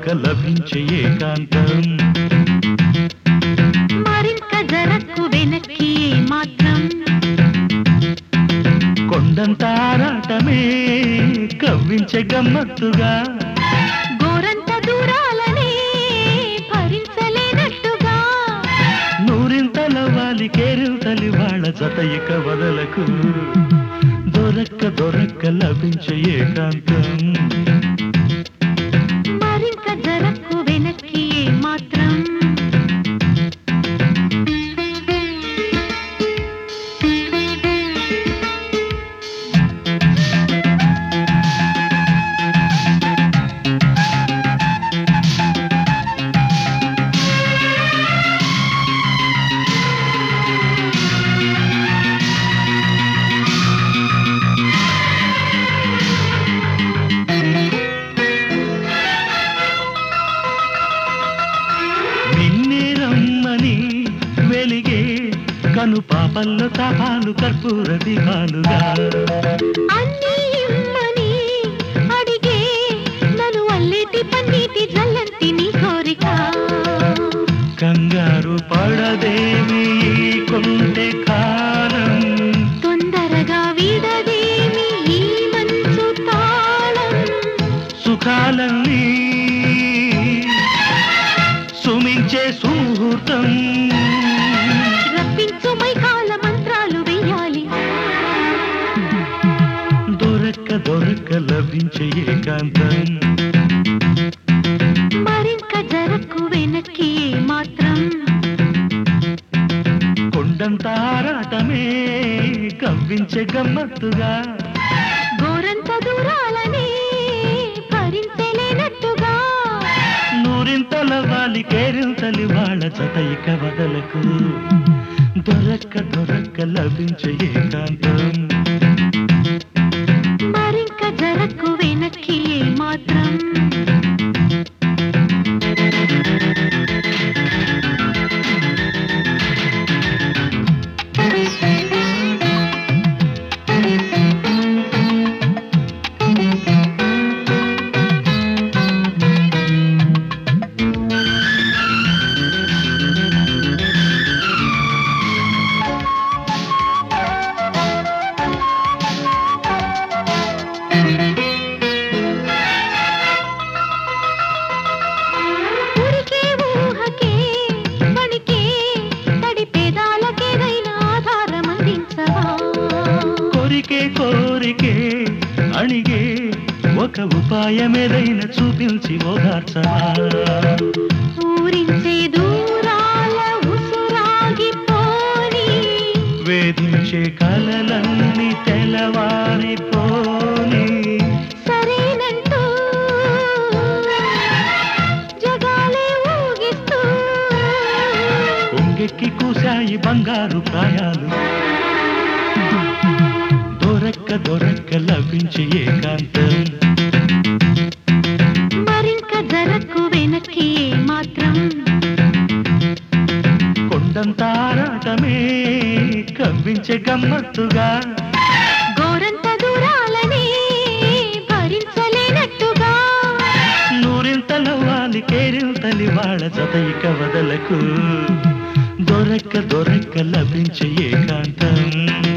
దొరక్క లభించే ఏకాంతం మరింత జరకు వెనక్కి మాత్రం కొండంత ఆరాటమే కవ్వించే గమ్మత్తుగా గోరంత దూరాలనే భరించలేనట్టుగా నూరింతల వాలి కేరింతలి వాళ్ళ జత ఇక వదలకు దొరక్క దొరక్క లభించే ఏకాంతం మరింత జరకు వెనక్కి మాత్రం నిన్నే రమ్మని వెలిగే కను పాపల్లో తాపాలు కర్పూర దీపాలుగా అన్నీ ఇమ్మని అడిగే నన్ను అల్లేటి పన్నీటి జల్లంతి నీ కోరిక కంగారు పడదేమి ఈ కొంటె కాలం తొందరగా వీడదేమి ఈ మంచు తాళం సుఖాలన్నీ సుమించే సుముహూర్తం రప్పించు మైకాల మంత్రాలు వెయ్యాలి దొరక్క దొరక్క లభించే ఏకాంతం మరింక జరకు వెనక్కి మాత్రం కొండంత ఆరాటమే కవ్వించే గమ్మత్తుగా గోరంత దూరాలనే భరించలేనట్టుగా నూరింతల వాలి కేరింతలి వాళ్ళ జత ఇక వదలకు దొరక్క దొరక్క లభించే ఏకాంతం మరింక జరకు వెనక్కి మాత్రం ఉరికే ఊహకే వణికే తడి పేదాలకేదైనా ఆధారం అందించవా కోరికే కోరికే అణిగే ఒక ఉపాయమేదైనా చూపించి ఓదార్చవా ఊరించే దూరాల ఉసురాగిపోని వేధించే కలలన్నీ తెలవారిపోని సరేనంటూ జగాలే ఊగిస్తూ పొంగెక్కి కూశాయి బంగారు ప్రాయాలు దొరక్క దొరక్క లభించే ఏకాంతం మరింక జరకు వెనక్కి మాత్రం కొండంత ఆరాటమే కవ్వించే గమ్మత్తుగా గోరంత దూరాలనే భరించలేనట్టుగా నూరింతల వాలి కేరింతలి వాళ్ళ జత ఇక వదలకు దొరక్క దొరక్క లభించే ఏకాంతం